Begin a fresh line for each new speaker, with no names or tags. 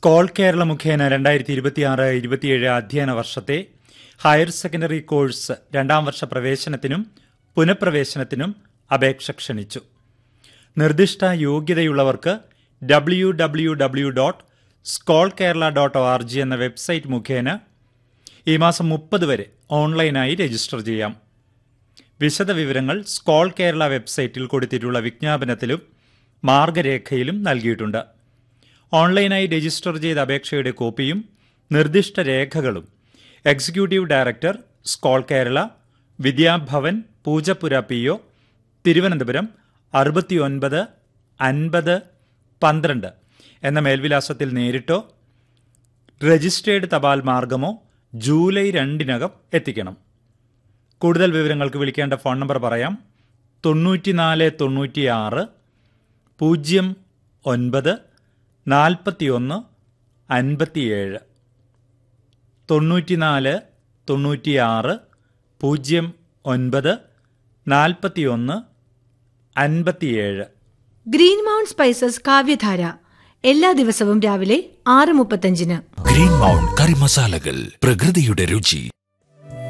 സ്കോൾ കേരള മുഖേന രണ്ടായിരത്തി ഇരുപത്തിയാറ് ഇരുപത്തിയേഴ് അധ്യയന വർഷത്തെ ഹയർ സെക്കൻഡറി കോഴ്സ് രണ്ടാം വർഷ പ്രവേശനത്തിനും പുനഃപ്രവേശനത്തിനും അപേക്ഷ ക്ഷണിച്ചു നിർദ്ദിഷ്ട യോഗ്യതയുള്ളവർക്ക് W W W dot SCOLE Kerala dot O R G എന്ന വെബ്സൈറ്റ് മുഖേന ഈ മാസം മുപ്പത് വരെ ഓൺലൈനായി രജിസ്റ്റർ ചെയ്യാം വിശദവിവരങ്ങൾ സ്കോൾ കേരള വെബ്സൈറ്റിൽ കൊടുത്തിട്ടുള്ള വിജ്ഞാപനത്തിലും മാർഗരേഖയിലും നൽകിയിട്ടുണ്ട് ഓൺലൈനായി രജിസ്റ്റർ ചെയ്ത അപേക്ഷയുടെ കോപ്പിയും നിർദ്ദിഷ്ട രേഖകളും executive director SCOLE Kerala Vidyabhavan Poojappura P O Thiruvananthapuram അറുപത്തിയൊൻപത് അൻപത് പന്ത്രണ്ട് എന്ന മേൽവിലാസത്തിൽ നേരിട്ടോ രജിസ്റ്റേർഡ് തപാൽ മാർഗമോ ജൂലൈ രണ്ടിനകം എത്തിക്കണം കൂടുതൽ വിവരങ്ങൾക്ക് വിളിക്കേണ്ട ഫോൺ നമ്പർ പറയാം തൊണ്ണൂറ്റിനാല് തൊണ്ണൂറ്റിയാറ് പൂജ്യം ഒൻപത് നാൽപ്പത്തിയൊന്ന് അൻപത്തിയേഴ് തൊണ്ണൂറ്റിനാല് തൊണ്ണൂറ്റിയാറ് പൂജ്യം ഒൻപത് നാൽപ്പത്തിയൊന്ന് അൻപത്തിയേഴ്
ഗ്രീൻ മൗണ്ട് സ്പൈസസ് കാവ്യധാര എല്ലാ ദിവസവും രാവിലെ ആറ് മുപ്പത്തഞ്ചിന്
ഗ്രീൻ മൗണ്ട് കറി മസാലകൾ പ്രകൃതിയുടെ രുചി